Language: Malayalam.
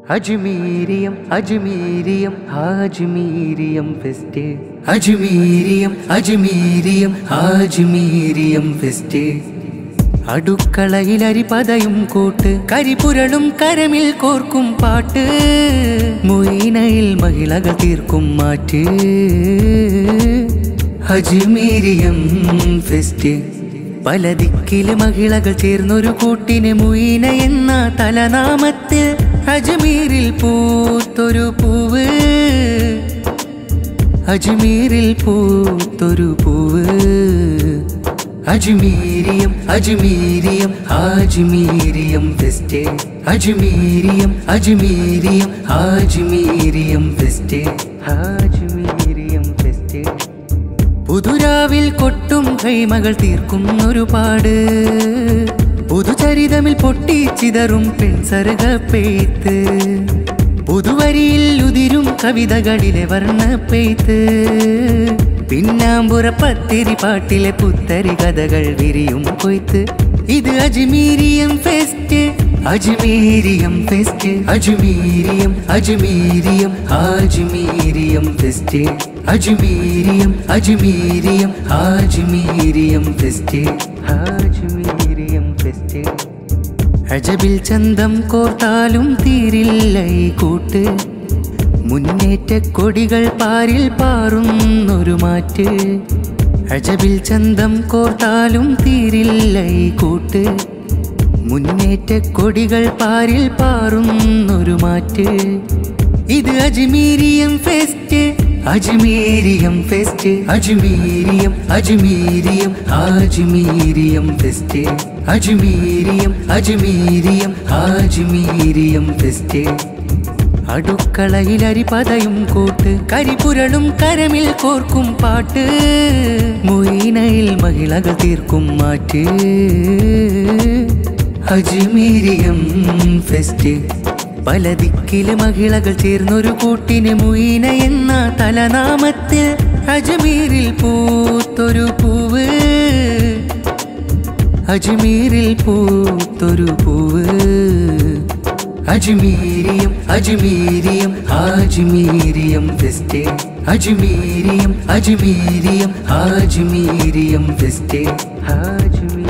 അജ്മീരിയം അജ്മീരിയം ഹാജ്മീരിയം ഫെസ്റ്റ് അജ്മീരിയം അജ്മീരിയം ഹാജ്മീരിയം ഫെസ്റ്റ് അടുക്കളയിൽ അരിപതയും കൂട്ട് കരിപുരളും കരമിൽ കോർക്കും പാട്ട് മൊയ്നയിൽ മഹിളകൾ തീർക്കും മാറ്റ് അജ്മീരിയം ഫെസ്റ്റ് പല ദിക്കില് മഹിളകൾ ചേർന്നൊരു കൂട്ടിന് മുയിന എന്ന തലനാമത്തിൽ അജ്മീരിൽ പൂത്തൊരു പൂവ് അജ്മീരിൽ പൂത്തൊരു പൂവ് Ajmeeriyam Ajmeeriyam Hajmeeriyam fest Ajmeeriyam Ajmeeriyam Hajmeeriyam fest Hajmeeriyam fest പുതുരാവിൽ കൊട്ടും കൈമകൾ തീർക്കും ഒരുപാട് പുതുചരിതമിൽ പൊട്ടിച്ചിതറും പെൺസരക പെയ്ത്ത് പുതുവരിയിൽ ഉതിരും കവിതകളിലെ വർണ്ണ പെയ്ത്ത് പിന്നാമ്പുറ പത്തിരി പാട്ടിലെ പുത്തരി കഥകൾ വിരിയും കൊയ്ത്ത് ഇത് Ajmeeriyam fest Ajmeeriyam fest Ajmeeriyam Ajmeeriyam Hajmeeriyam fest Ajmeeriyam Ajmeeriyam Hajmeeriyam fest Hajmeeriyam fest അജബിൽ ചന്തം കോർത്താലും തീരില്ല ഈ കൂട്ട് മുന്നേറ്റ കൊടികൾ പാരിൽ പാറുന്നൊരു മാറ്റ് അജബിൽ ചന്തം കോർത്താലും തീരില്ല ഈ കൂട്ട് മുന്നേറ്റ കൊടികൾ പാരിൽ പാറുന്നൊരു മാറ്റ് ഇത് Ajmeeriyam fest Ajmeeriyam fest Ajmeeriyam Ajmeeriyam Hajmeeriyam fest Ajmeeriyam Ajmeeriyam Hajmeeriyam fest അടുക്കളയിൽ അരിപതയും കൂട്ട് കരിപുരളും കരമിൽ കോർക്കും പാട്ട് മൊയ്നയിൽ മഹിളകൾ തീർക്കും മാറ്റ് അജ്മീരിയം ഫെസ്റ്റ് പല ദിക്കില് മഹിളകൾ ചേർന്നൊരു കൂട്ടിന് മുയിന എന്ന തലനാമത്തിൽ അജ്മീരിൽ പൂത്തൊരു പൂവ് അജ്മീരിൽ പൂത്തൊരു പൂവ് അജ്മീരിയം അജ്മീരിയം ഹാജ്മീരിയം ഫെസ്റ്റ് അജ്മീരിയം അജ്മീരിയം ഹാജ്മീരിയം ഫെസ്റ്റ് ഹാജ്മീരിയം